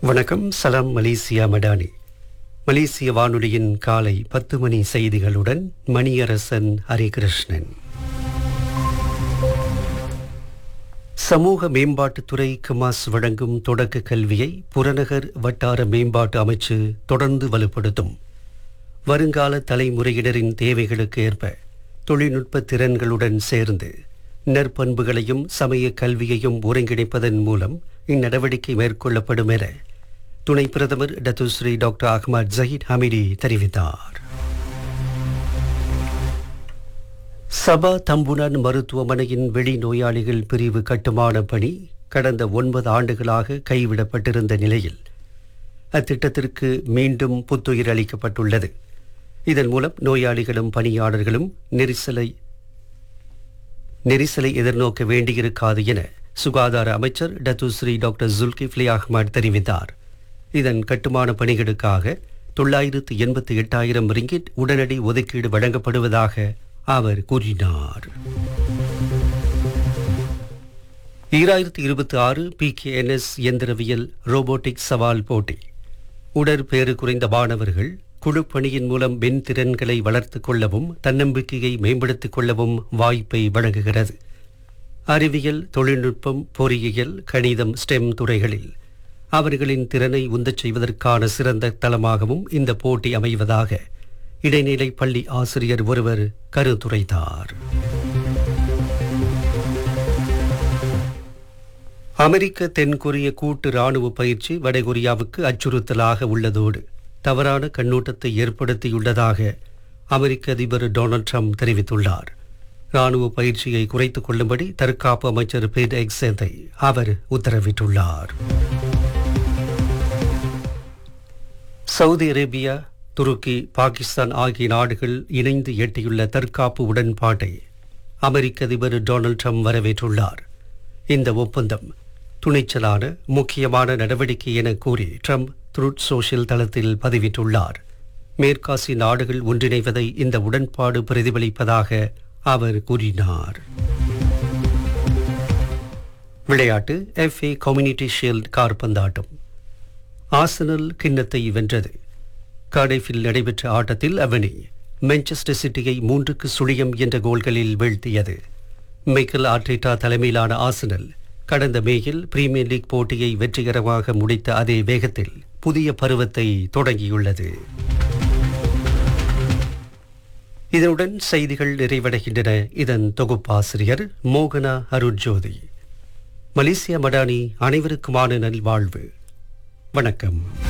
வணக்கம் சலாம் மலேசியா மடானி மலேசிய வானொலியின் காலை பத்து மணி செய்திகளுடன் மணியரசன் ஹரிகிருஷ்ணன் சமூக மேம்பாட்டுத்துறை கமாஸ் வழங்கும் தொடக்க கல்வியை புறநகர் வட்டார மேம்பாட்டு அமைச்சு தொடர்ந்து வலுப்படுத்தும் வருங்கால தலைமுறையினரின் தேவைகளுக்கு ஏற்ப தொழில்நுட்ப திறன்களுடன் சேர்ந்து நற்பண்புகளையும் சமய கல்வியையும் ஒருங்கிணைப்பதன் மூலம் இந்நடவடிக்கை மேற்கொள்ளப்படும் என துணை பிரதமர் Datuk Seri doctor Ahmad Zahid Hamidi தெரிவித்தார் சபா தம்புனான் மருத்துவமனையின் வெளிநோயாளிகள் பிரிவு கட்டுமான பணி கடந்த ஒன்பது ஆண்டுகளாக கைவிடப்பட்டிருந்த நிலையில் அத்திட்டத்திற்கு மீண்டும் புத்துயிர் அளிக்கப்பட்டுள்ளது இதன் மூலம் நோயாளிகளும் பணியாளர்களும் நெரிசலை நெரிசலை எதிர்நோக்க வேண்டியிருக்காது என சுகாதார அமைச்சர் டத்துஸ்ரீ டாக்டர் ஜுல்கிஃப்லி அஹ்மத் தெரிவித்தார் இதன் கட்டுமான பணிகளுக்காக தொள்ளாயிரத்து எண்பத்தி எட்டாயிரம் ரிங்கிட் உடனடி ஒதுக்கீடு வழங்கப்படுவதாக அவர் கூறினார் ஈராயிரத்தி இருபத்தி ஆறு பிகேஎன்எஸ் இயந்திரவியல் ரோபோட்டிக் சவால் போட்டி உடற்பேறு குறைந்த மாணவர்கள் குழுப்பணியின் மூலம் மென் திறன்களை வளர்த்துக் கொள்ளவும் தன்னம்பிக்கையை மேம்படுத்திக் கொள்ளவும் வாய்ப்பை வழங்குகிறது அறிவியல் தொழில்நுட்பம் பொறியியல் கணிதம் ஸ்டெம் துறைகளில் அவர்களின் திறனை உந்தச் செய்வதற்கான சிறந்த தளமாகவும் இந்த போட்டி அமைவதாக இடைநிலை பள்ளி ஆசிரியர் ஒருவர் கருத்துரைத்தார் அமெரிக்க தென்கொரிய கூட்டு ராணுவ பயிற்சி வடகொரியாவுக்கு அச்சுறுத்தலாக உள்ளதோடு தவறான கண்ணோட்டத்தை ஏற்படுத்தியுள்ளதாக அமெரிக்க அதிபர் டொனால்ட் ட்ரம்ப் தெரிவித்துள்ளார் ராணுவ பயிற்சியை குறைத்துக் கொள்ளும்படி தற்காப்பு அமைச்சர் பேட் எக்ஸேத்தை அவர் உத்தரவிட்டுள்ளார் சவுதி அரேபியா துருக்கி பாகிஸ்தான் ஆகிய நாடுகள் இணைந்து எட்டியுள்ள தற்காப்பு உடன்பாட்டை அமெரிக்க அதிபர் டொனால்ட் ட்ரம்ப் வரவேற்றுள்ளார் இந்த ஒப்பந்தம் துணிச்சலான முக்கியமான நடவடிக்கை என கூறி ட்ரம்ப் த்ரூட் சோஷியல் தளத்தில் பதிவிட்டுள்ளார் மேற்காசிய நாடுகள் ஒன்றிணைவதை இந்த உடன்பாடு பிரதிபலிப்பதாக அவர் கூறினார் விளையாட்டு எஃப்ஏ கம்யூனிட்டி ஷீல்ட் கார்பந்தாட்டம் ஆசனல் கிண்ணத்தை வென்றது கார்டைஃபில் நடைபெற்ற ஆட்டத்தில் அவனி மான்செஸ்டர் சிட்டியை மூன்றுக்கு சுழியம் என்ற கோல்களில் வீழ்த்தியது மைக்கேல் ஆர்டேட்டா தலைமையிலான ஆசனல் கடந்த மேயில் பிரீமியர் லீக் போட்டியை வெற்றிகரமாக முடித்த அதே வேகத்தில் புதிய பருவத்தை தொடங்கியுள்ளது இதனுடன் செய்திகள் நிறைவடைகின்றன இதன் தொகுப்பாசிரியர் மோகனா அருட்ஜோதி மலேசியா மடானி அனைவருக்குமான நல்வாழ்வு வணக்கம்